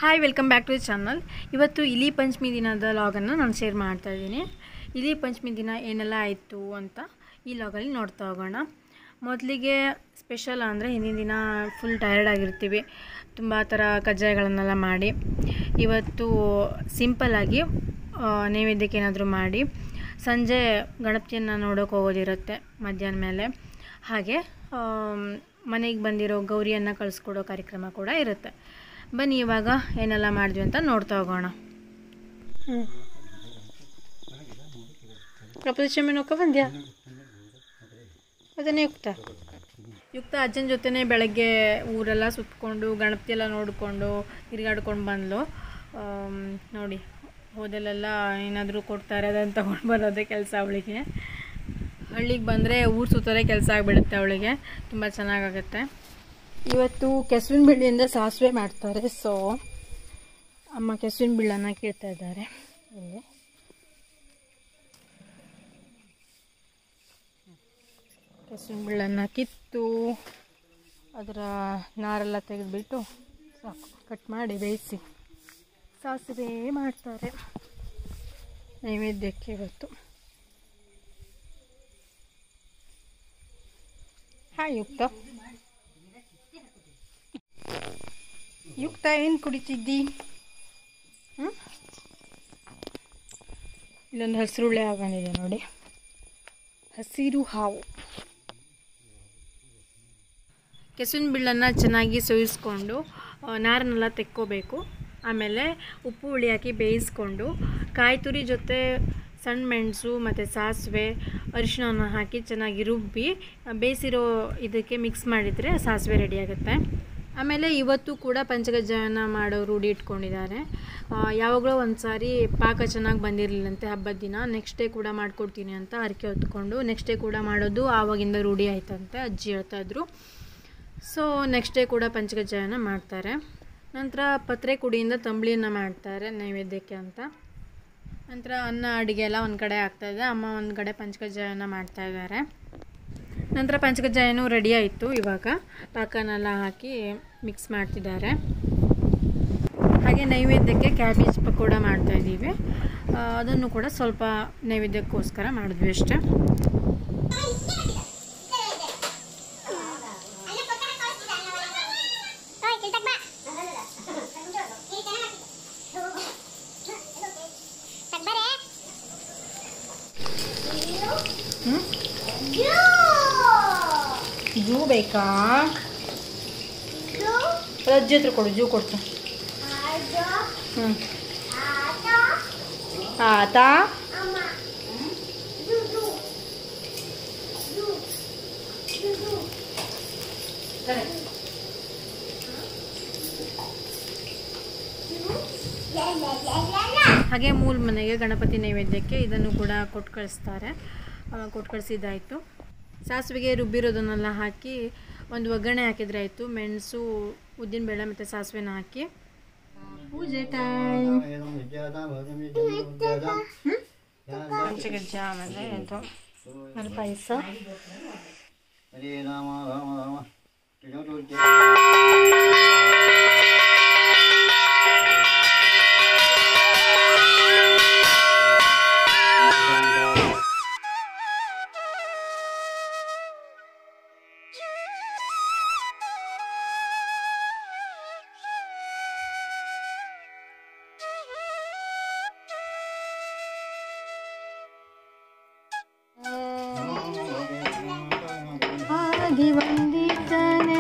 hi welcome back to the channel ಇವತ್ತು ಇಲಿ ಪಂಚಮಿ ದಿನದ ಲಾಗನ್ನು ನಾನು ಶೇರ್ ಮಾಡ್ತಾ ಇದ್ದೀನಿ ಇಲಿ ಪಂಚಮಿ ದಿನ ಏನೆಲ್ಲ ಆಯಿತು ಅಂತ ಈ ಲಾಗಲ್ಲಿ ನೋಡ್ತಾ ಹೋಗೋಣ ಮೊದಲಿಗೆ ಸ್ಪೆಷಲ್ ಅಂದರೆ ಹಿಂದಿನ ದಿನ ಫುಲ್ ಟಯರ್ಡ್ ಆಗಿರ್ತೀವಿ ತುಂಬ ಥರ ಕಜ್ಜಾಯಗಳನ್ನೆಲ್ಲ ಮಾಡಿ ಇವತ್ತು ಸಿಂಪಲ್ಲಾಗಿ ನೈವೇದ್ಯಕ್ಕೆ ಏನಾದರೂ ಮಾಡಿ ಸಂಜೆ ಗಣಪತಿಯನ್ನು ನೋಡೋಕೆ ಹೋಗೋದಿರುತ್ತೆ ಮಧ್ಯಾಹ್ನ ಮೇಲೆ ಹಾಗೆ ಮನೆಗೆ ಬಂದಿರೋ ಗೌರಿಯನ್ನು ಕಳಿಸ್ಕೊಡೋ ಕಾರ್ಯಕ್ರಮ ಕೂಡ ಇರುತ್ತೆ ಬನ್ನಿ ಇವಾಗ ಏನೆಲ್ಲ ಮಾಡಿದ್ವಿ ಅಂತ ನೋಡ್ತಾ ಹೋಗೋಣ ಹ್ಞೂ ಪ್ರಪಂಚಮೆ ನೋಡ್ಕೊ ಬಂದ್ಯಾ ಅದನ್ನೇ ಯುಕ್ತ ಯುಕ್ತ ಅಜ್ಜನ ಜೊತೆನೇ ಬೆಳಗ್ಗೆ ಊರೆಲ್ಲ ಸುತ್ತಕೊಂಡು ಗಣಪತಿ ಎಲ್ಲ ನೋಡಿಕೊಂಡು ತಿರುಗಾಡ್ಕೊಂಡು ಬಂದ್ಲು ಆಮ್, ನೋಡಿ ಹೋದಲ್ಲೆಲ್ಲ ಏನಾದರೂ ಕೊಡ್ತಾರೆ ಅದನ್ನು ತೊಗೊಂಡು ಬರೋದೇ ಕೆಲಸ ಅವಳಿಗೆ ಹಳ್ಳಿಗೆ ಬಂದರೆ ಊರು ಸುತ್ತೋದೇ ಕೆಲಸ ಆಗಿಬಿಡುತ್ತೆ ಅವಳಿಗೆ ತುಂಬ ಚೆನ್ನಾಗಾಗುತ್ತೆ ಇವತ್ತು ಕೆಸುವಿನ ಬೀಳಿಯಿಂದ ಸಾಸಿವೆ ಮಾಡ್ತಾರೆ ಸೊ ಅಮ್ಮ ಕೆಸುವಿನ ಬೀಳನ್ನು ಕೇಳ್ತಾ ಇದ್ದಾರೆ ಇಲ್ಲಿ ಕೆಸುವಿನ ಬೀಳನ್ನು ಕಿತ್ತು ಅದರ ನಾರೆಲ್ಲ ತೆಗೆದುಬಿಟ್ಟು ಸಾಕು ಕಟ್ ಮಾಡಿ ಬೇಯಿಸಿ ಸಾಸಿವೆ ಮಾಡ್ತಾರೆ ನೈವೇದ್ಯಕ್ಕೆ ಇವತ್ತು ಹಾಯ್ ಯುಕ್ತ ಯುಕ್ತ ಏನು ಕುಡಿತಿದ್ದಿ ಹ್ಞೂ ಇಲ್ಲೊಂದು ಹಸಿರುಳ್ಳೆ ಹಾಕೊಂಡಿದೆ ನೋಡಿ ಹಸಿರು ಹಾವು ಕೆಸುವಿನ ಬೀಳನ್ನು ಚೆನ್ನಾಗಿ ಸೋಯಿಸ್ಕೊಂಡು ಆ, ನಾರನ್ನೆಲ್ಲ ತೆಕ್ಕೋಬೇಕು ಆಮೇಲೆ ಉಪ್ಪು ಹುಳಿ ಹಾಕಿ ಬೇಯಿಸ್ಕೊಂಡು ಕಾಯಿ ತುರಿ ಜೊತೆ ಸಣ್ಣ ಮೆಣಸು ಮತ್ತು ಸಾಸಿವೆ ಅರಿಶಿಣವನ್ನು ಹಾಕಿ ಚೆನ್ನಾಗಿ ರುಬ್ಬಿ ಆ, ಬೇಯಿಸಿರೋ ಇದಕ್ಕೆ ಮಿಕ್ಸ್ ಮಾಡಿದರೆ ಸಾಸಿವೆ ರೆಡಿ ಆಗುತ್ತೆ ಆಮೇಲೆ ಇವತ್ತು ಕೂಡ ಪಂಚಗಜ್ಜಾಯನ ಮಾಡೋ ರೂಢಿ ಇಟ್ಕೊಂಡಿದ್ದಾರೆ ಆ, ಯಾವಾಗಲೋ ಒಂದು ಸಾರಿ ಪಾಕ ಚೆನ್ನಾಗಿ ಬಂದಿರಲಿಲ್ಲಂತೆ ಹಬ್ಬದ ದಿನ ನೆಕ್ಸ್ಟ್ ಡೇ ಕೂಡ ಮಾಡಿಕೊಡ್ತೀನಿ ಅಂತ ಹರಕೆ ಹೊತ್ಕೊಂಡು ನೆಕ್ಸ್ಟ್ ಡೇ ಕೂಡ ಮಾಡೋದು ಆವಾಗಿಂದ ರೂಢಿ ಆಯ್ತಂತೆ ಅಜ್ಜಿ ಹೇಳ್ತಾ ಇದ್ರು ಸೊ ನೆಕ್ಸ್ಟ್ ಡೇ ಕೂಡ ಪಂಚಗಜ್ಜಾಯನ ಮಾಡ್ತಾರೆ ನಂತರ ಪತ್ರೆ ಕುಡಿಯಿಂದ ತಂಬಳಿಯನ್ನು ಮಾಡ್ತಾರೆ ನೈವೇದ್ಯಕ್ಕೆ ಅಂತ ನಂತರ ಅನ್ನ ಅಡುಗೆ ಎಲ್ಲ ಒಂದು ಕಡೆ ಆಗ್ತಾಯಿದೆ ಅಮ್ಮ ಒಂದು ಕಡೆ ಪಂಚಕಜ್ಜಾಯನ ಮಾಡ್ತಾ ಇದ್ದಾರೆ ನಂತರ ಪಂಚಕಜ್ಜಾಯನೂ ರೆಡಿ ಆಯಿತು ಇವಾಗ ಪಾಕನೆಲ್ಲ ಹಾಕಿ ಮಿಕ್ಸ್ ಮಾಡ್ತಿದ್ದಾರೆ ಹಾಗೆ ನೈವೇದ್ಯಕ್ಕೆ ಕ್ಯಾಬೇಜ್ ಪಕೋಡ ಮಾಡ್ತಾ ಇದ್ದೀವಿ ಆ, ಅದನ್ನು ಕೂಡ ಸ್ವಲ್ಪ ನೈವೇದ್ಯಕ್ಕೋಸ್ಕರ ಮಾಡಿದ್ವಿ ಅಷ್ಟೇ ಹ್ಞೂ ಜೂ ಬೇಕಾ ಅಜ್ಜಿ ಹತ್ರ ಕೊಡು ಜೂ ಕೊಡ್ತು ಹ್ಞೂ ಆತಾ ಹಾಗೆ ಮೂಲ ಮನೆಗೆ ಗಣಪತಿ ನೈವೇದ್ಯಕ್ಕೆ ಇದನ್ನು ಕೂಡ ಕೊಟ್ಟು ಕಳಿಸ್ತಾರೆ ಆ, ಕೊಟ್ಟು ಕಳಿಸಿದ್ದಾಯಿತು ಸಾಸಿವೆಗೆ ರುಬ್ಬಿರೋದನ್ನೆಲ್ಲ ಹಾಕಿ ಒಂದು ಒಗ್ಗರಣೆ ಹಾಕಿದ್ರೆ ಆಯಿತು ಮೆಣಸು ಉದ್ದಿನಬೇಳೆ ಮತ್ತು ಸಾಸಿವೆನ ಹಾಕಿ ಪೂಜೆ ಟೈಮ್ ಪಂಚಗಜ್ಜ ಆಮೇಲೆ ಇದು ಆಮೇಲೆ ಪಾಯಸ ಹರೇ ರಾಮ ರಾಮ ರಾಮ ತ್ರಿಜೋತಿ ಆದಿವಂದಿತನೇ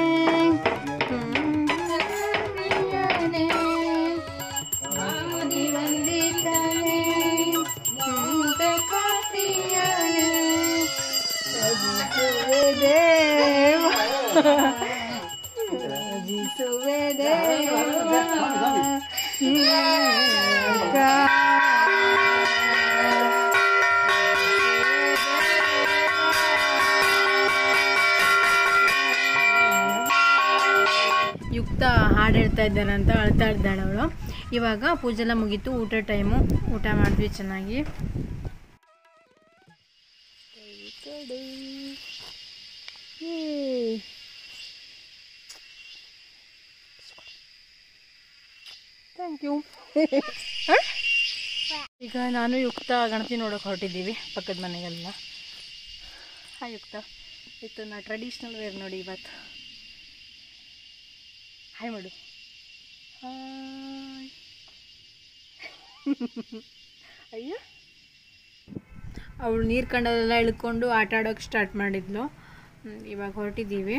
ಆದಿವಂದಿತನೇ ಪ್ರಿಯನೇ ರಜಿಸುವೆ ದೇವ ರಜಿಸುವೆ ದೇವ ಯುಕ್ತ ಹಾಡು ಹೇಳ್ತಾ ಇದ್ದಾನೆ ಅಂತ ಅಳ್ತಾ ಇದ್ದಾಳೆ ಅವಳು ಇವಾಗ ಪೂಜೆ ಎಲ್ಲ ಮುಗೀತು ಊಟ ಟೈಮು ಊಟ ಮಾಡಿದ್ವಿ ಚೆನ್ನಾಗಿ ಥ್ಯಾಂಕ್ ಯು ಈಗ ನಾನು ಯುಕ್ತ ಗಣಪತಿ ನೋಡೋಕೆ ಹೊರಟಿದ್ದೀವಿ ಪಕ್ಕದ ಮನೆಗೆಲ್ಲ ಹಾಯ್ ಯುಕ್ತ ಇತ್ತು ನಾ ಟ್ರೆಡಿಷ್ನಲ್ ವೇರ್ ನೋಡಿ ಇವತ್ತು ಹಾಯ್ ಮಾಡು ಹಾಯ್ ಅಯ್ಯ ಅವಳು ನೀರು ಕಂಡಲ್ಲೆಲ್ಲ ಇಳ್ಕೊಂಡು ಆಟ ಆಡೋಕೆ ಸ್ಟಾರ್ಟ್ ಮಾಡಿದ್ಲು ಹ್ಮ್, ಇವಾಗ ಹೊರಟಿದ್ದೀವಿ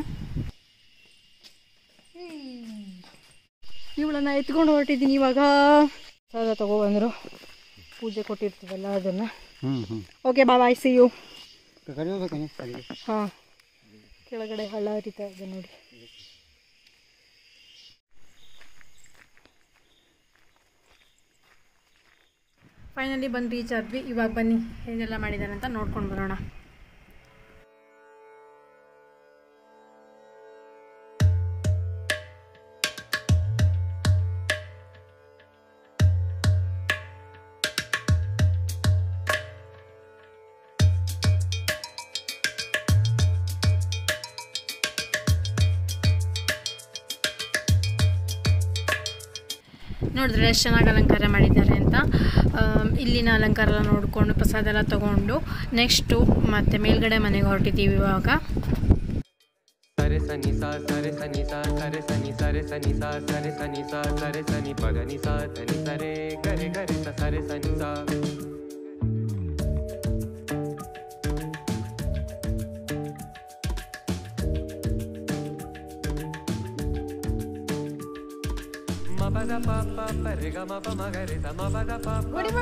ಇವಳನ್ನ ಎತ್ಕೊಂಡು ಹೊರಟಿದ್ದೀನಿ ಇವಾಗ ಸಾಲ ತಗೊಬಂದರು ಪೂಜೆ ಕೊಟ್ಟಿರ್ತೀವಲ್ಲ ಅದನ್ನು ಹ್ಞೂ ಹ್ಞೂ ಓಕೆ ಬಾ ಬಾಯ್ ಸಿ ಯು ಕಡಿಮೆ ಅಲ್ಲಿಗೆ ಹಾಂ ಕೆಳಗಡೆ ಹಳ್ಳ ಹರಿತಾ ಇದೆ ನೋಡಿ ಫೈನಲಿ ಬಂದು ರೀಚ್ ಆದ್ವಿ ಇವಾಗ ಬನ್ನಿ ಹೇಗೆಲ್ಲ ಮಾಡಿದ್ದಾರೆ ಅಂತ ನೋಡ್ಕೊಂಡು ಬರೋಣ ನೋಡಿದ್ರೆ ಎಷ್ಟು ಚೆನ್ನಾಗಿ ಅಲಂಕಾರ ಮಾಡಿದ್ದಾರೆ ಅಂತ ಆಮ್, ಇಲ್ಲಿನ ಅಲಂಕಾರ ಎಲ್ಲ ನೋಡಿಕೊಂಡು ಪ್ರಸಾದ ಎಲ್ಲ ತೊಗೊಂಡು ನೆಕ್ಸ್ಟು ಮತ್ತೆ ಮೇಲ್ಗಡೆ ಮನೆಗೆ ಹೊರಟಿದ್ದೀವಿ ಇವಾಗ ಸರೆ ಸನಿ ಸಾ ಸರೆ ಸನಿ ಸಾ ಸರೆ ಸನಿ ಸರೆ ಸನಿ ಸಾ ಸರೆ ಸನಿ ಸಾ ಸರೆ ಸನಿ ಪದ ನಿ ಸಾ ಧನಿ ಸರೆ ಗರೆ ಗರೆ ಸ ಸರೆ ಸನಿ ಸಾ ಮಪದ ಪಾಪ ಪರೆ ಗ ಮಪ ಮಗರೆ ಸ ಮಪದ ಪಾಪ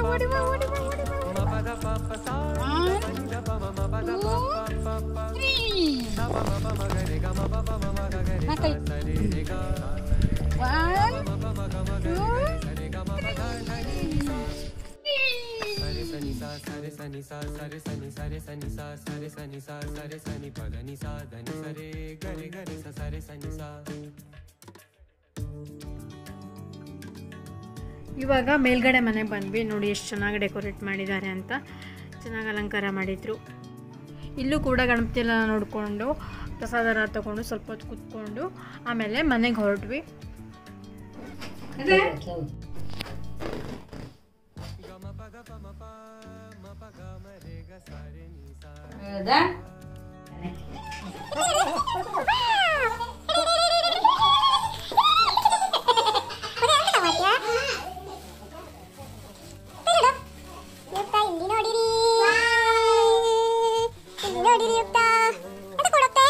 ಮಪದ ಪಾಪ ಸಾ ಸಂಜ ಪಮ ಮಪದ ಪಾಪ ಪಾಪ ಸ ಮ ಮ ಪ ಮಗರೆ ಗ ಮ ಪ ಪ ಮ ಮ ಗ ಗರೆ ಸ ಸರೆ ರೆ ಗ ಸರೆ ಸನಿ ಸಾ ಸರೆ ಸನಿ ಸಾ ಸರೆ ಸನಿ ಸರೆ ಸನಿ ಸಾ ಸರೆ ಸನಿ ಸಾ ಸರೆ ಸನಿ ಪದ ನಿ ಸಾ ಧನಿ ಸರೆ ಗರೆ ಗರೆ ಸ ಸರೆ ಸನಿ ಸಾ ಇವಾಗ ಮೇಲ್ಗಡೆ ಮನೆಗೆ ಬಂದ್ವಿ ನೋಡಿ ಎಷ್ಟು ಚೆನ್ನಾಗಿ ಡೆಕೋರೇಟ್ ಮಾಡಿದ್ದಾರೆ ಅಂತ ಚೆನ್ನಾಗಿ ಅಲಂಕಾರ ಮಾಡಿದರು ಇಲ್ಲೂ ಕೂಡ ಗಣಪತಿ ಎಲ್ಲ ನೋಡಿಕೊಂಡು ಪ್ರಸಾದ ಎಲ್ಲ ತಗೊಂಡು ಸ್ವಲ್ಪ ಹೊತ್ತು ಕೂತ್ಕೊಂಡು ಆಮೇಲೆ ಮನೆಗೆ ಹೊರಟ್ವಿ ಯುಕ್ತ ಇಲ್ಲಿ ನೋಡಿರಿ ಇಲ್ಲಿ ನೋಡಿರಿ ಯುಕ್ತ ಅದು ಕೊಡುತ್ತೆ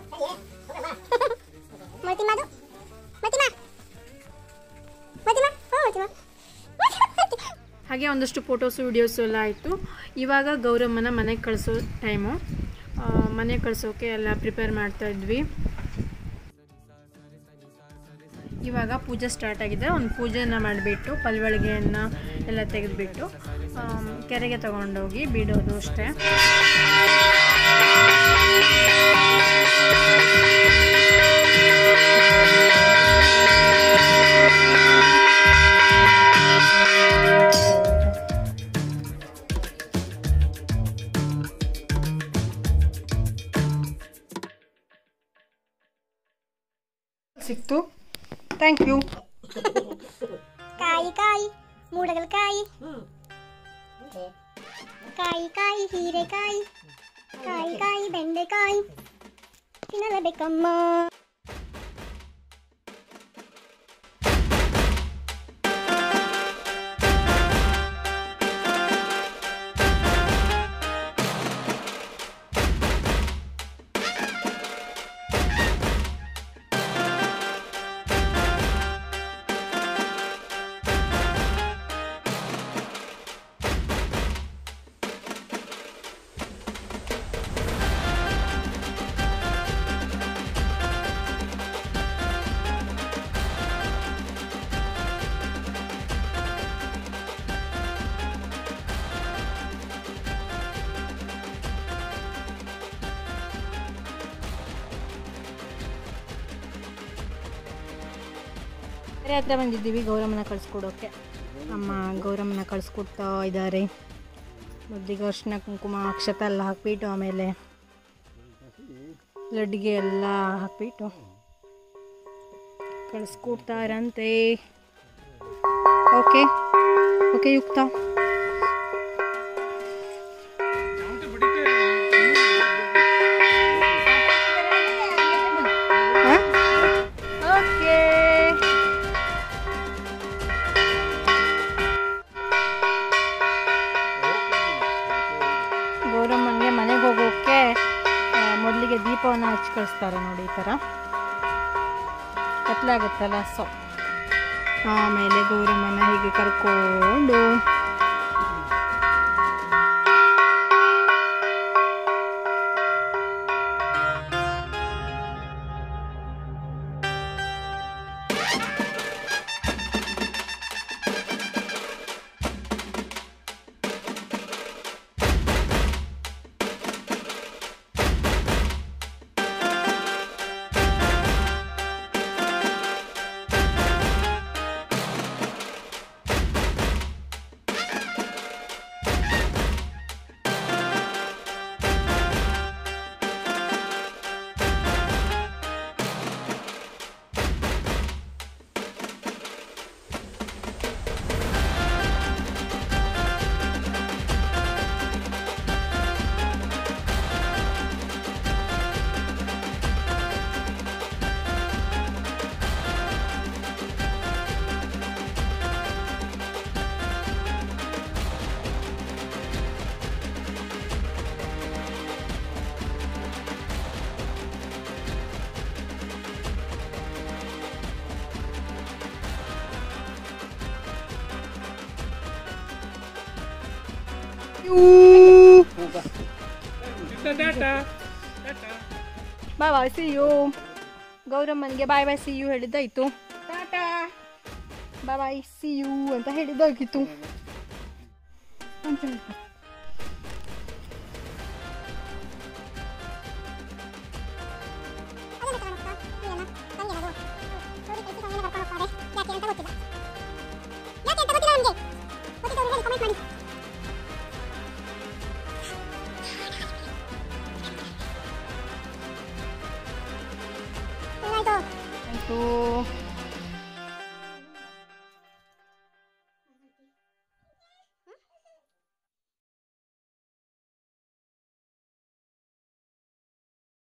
ಮತಿಮಾದು ಮತಿಮಾ ಮತಿಮಾ ಹ್ಞೂ ಮತಿಮಾ ಹಾಗೆ ಒಂದಷ್ಟು ಫೋಟೋಸು ವಿಡಿಯೋಸು ಎಲ್ಲ ಆಯಿತು ಇವಾಗ ಗೌರಮ್ಮನ ಮನೆಗೆ ಕಳಿಸೋ ಟೈಮು ಮನೆಗೆ ಕಳಿಸೋಕೆ ಎಲ್ಲ ಪ್ರಿಪೇರ್ ಮಾಡ್ತಾ ಇದ್ವಿ ಇವಾಗ ಪೂಜೆ ಸ್ಟಾರ್ಟ್ ಆಗಿದೆ ಒಂದು ಪೂಜೆನ ಮಾಡಿಬಿಟ್ಟು ಪಲ್ವಳಿಗೆಯನ್ನು ಎಲ್ಲ ತೆಗೆದುಬಿಟ್ಟು ಕೆರೆಗೆ ತಗೊಂಡೋಗಿ ಬಿಡೋದು ಅಷ್ಟೇ ಸಿಕ್ತು ಥ್ಯಾಂಕ್ ಯು ಕಾಯಿ ಕಾಯಿ ಮೂಡಗಲ್ ಕಾಯಿ ಕಾಯಿ ಕಾಯಿ ಹೀರೆಕಾಯಿ ಕಾಯಿ ಕಾಯಿ ಬೆಂಡೆಕಾಯಿ ತಿನ್ನಲೇಬೇಕಮ್ಮ ಕೆರೆ ಹತ್ರ ಬಂದಿದ್ದೀವಿ ಗೌರಮ್ಮನ ಕಳಿಸ್ಕೊಡೋಕ್ಕೆ ಅಮ್ಮ ಗೌರಮ್ಮನ ಕಳಿಸ್ಕೊಡ್ತಾ ಇದ್ದಾರೆ ಮುದ್ದಿಗೆ ಅರ್ಶಿನ ಕುಂಕುಮ ಅಕ್ಷತ ಎಲ್ಲ ಹಾಕ್ಬಿಟ್ಟು ಆಮೇಲೆ ಲಡ್ಡಿಗೆ ಎಲ್ಲ ಹಾಕ್ಬಿಟ್ಟು ಕಳಿಸ್ಕೊಡ್ತಾರಂತೆ ಓಕೆ ಓಕೆ ಯುಕ್ತ ಓಕೆ ಗೌರಮ್ಮನಿಗೆ ಮನೆಗೆ ಹೋಗೋಕ್ಕೆ ಆ, ಮೊದಲಿಗೆ ದೀಪವನ್ನು ಹಚ್ಚಿ ಕಳಿಸ್ತಾರೆ ನೋಡಿ ಈ ಥರ ಕತ್ಲಾಗುತ್ತಲ್ಲ ಸೊ ಆಮೇಲೆ ಗೌರಮ್ಮನ ಹೀಗೆ ಕರ್ಕೊಂಡು ಬಾಯ್ ಬಾಯ್ ಸಿ ಯು ಗೌರಮ್ಮನಿಗೆ ಬಾಯ್ ಬಾಯ್ ಸಿ ಯು ಹೇಳಿದ್ದಾಯ್ತು ಬಾಯ್ ಬಾಯ್ ಸಿ ಯು ಅಂತ ಹೇಳಿದ್ದಾಗಿತ್ತು ಏನಾಯ್ತು ಆಯಿತು